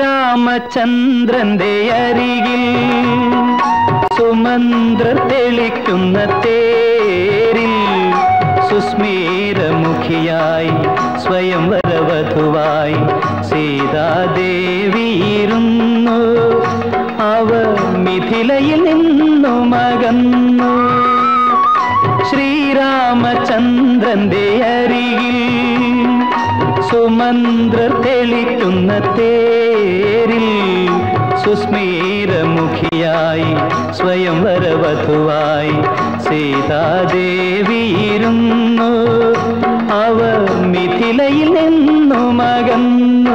ശ്രീരാമചന്ദ്രന്റെ അരികിൽ സുമന്ത്ര തെളിക്കുന്ന തേരിൽ സുസ്മേരമുഖിയായി സ്വയം വരവധുവായി സീതാദേവിയിരുന്നു അവർ മിഥിലയിൽ നിന്നു മകന്നു ശ്രീരാമചന്ദ്രന്റെ അരികിൽ സുമന്ത്ര തെളിക്കുന്ന തേരിൽ സുസ്മേരമുഖിയായി സ്വയം വരവധുവായി സീതാദേവിയിരുന്നു അവർ മിഥിലയിൽ നിന്നു മകന്നു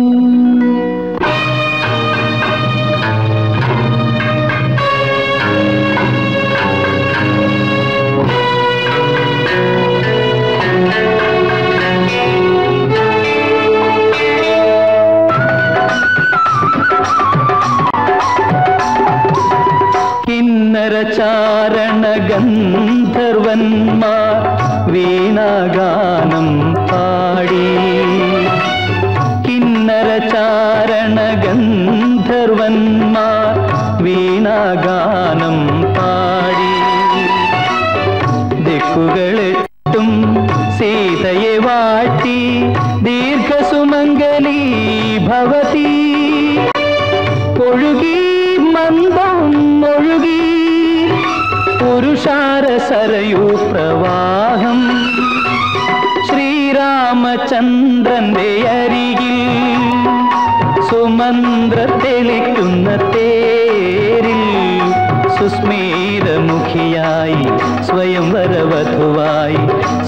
കിന്നര ചാരണ ഗന്ധർവന്മാർ വീണാഗാനം പാടി കിന്നര ചാരണ ഗന്ധർവന്മാർ വീണാഗാനം പാടി ദിക്കുകളെട്ടും സീതയെ വാട്ടി ദീർഘസുമംഗലീ ഭവതി ഒഴുകി മന്ദം ഒഴുകി പുരുഷാര സരയൂ പ്രവാഹം ശ്രീരാമചന്ദ്രന്റെ അരികിൽ സുമന്ത്ര തെളിക്കുന്ന തേരിൽ സുസ്മേരമുഖിയായി സ്വയം വരവധുവായി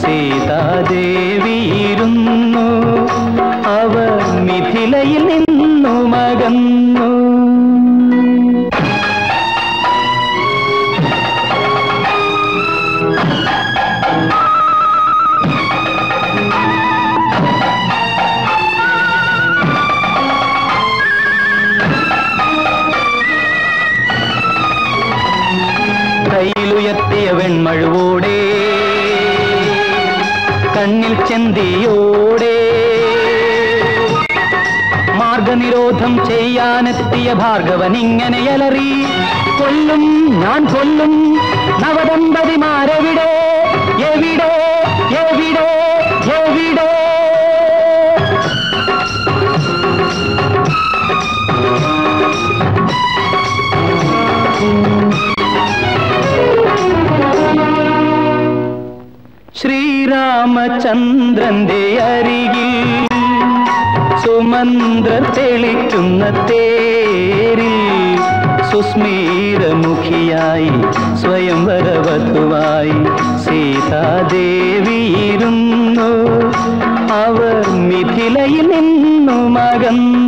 സീതാദേവിയിരുന്നു അവർ മിഥിലയിൽ നിന്നു മകന്നു കയ്യിലുയർത്തിയ വെൺമഴുവോടെ കണ്ണിൽ ചെന്തിയോടെ മാർഗനിരോധം ചെയ്യാനെത്തിയ ഭാർഗവൻ ഇങ്ങനെ അലറി കൊല്ലും ഞാൻ കൊല്ലും നവദമ്പതിമാരെവിടെ എവിടെ എവിടെ എവിടെ ശ്രീരാമചന്ദ്രന്റെ അരികിൽ സുമന്ത്ര തെളിക്കുന്ന തേരിൽ സുസ്മേരമുഖിയായി സ്വയം വരവധുവായി സീതാദേവിയിരുന്നു അവർ മിഥിലയിൽ നിന്നു മകന്നു